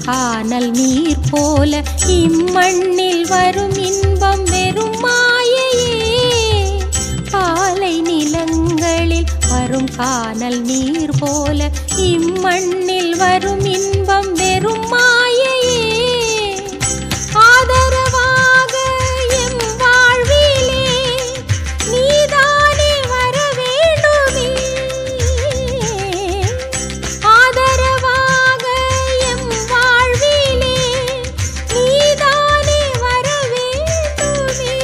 கானல் நீர் போல இம்மண்ணில் வரும் இன்பம் வெறும் மாயையே பாலை நிலங்களில் வரும் கானல் நீர் போல இம்மண்ணில் வரும் இன்பம் வெறும் மாயையே ஆதரவாக எம் வாழ்விலே நீதானே வர வேண்டுமே ஆதரவாக எம் வாழ்விலே நீதானே வர வேண்டுமே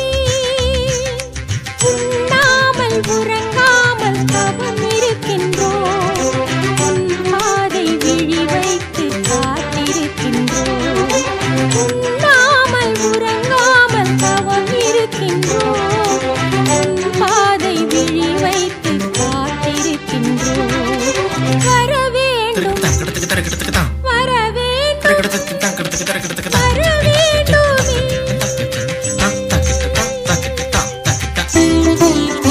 உண்ணாமல் உறங்காமல் தவம் இருக்கின்றோம் உன் பாதை விழி வைத்து காத்திருக்கின்றோம் உண்ணாமல் உறங்காமல் தவம் இருக்கின்றோம் உன் பாதை விழி வைத்து காத்திருக்கின்றோம் வர வேண்டும் தக்கடத்துக்கு தரக்கடத்துக்கு தான் வர வேண்டும் தரக்கடத்துக்கு தான் கடத்துக்கு தரக்கடத்துக்கு தான் வர வேண்டுமே தான் தக்கிட்டு தான் தக்கிட்டு தான் தக்கிட்டு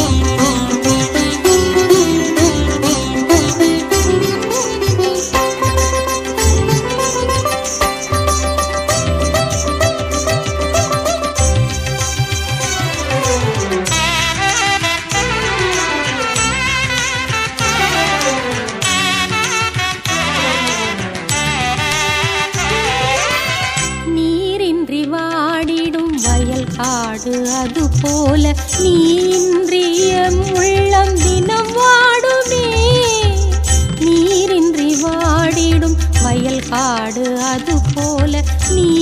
நீரின்றி வாடிடும் வயல் காடு அது போல நீன்றிய உள்ளம் தினம் வாடுமே நீரின்றி வாடிடும் வயல் காடு அது போல நீ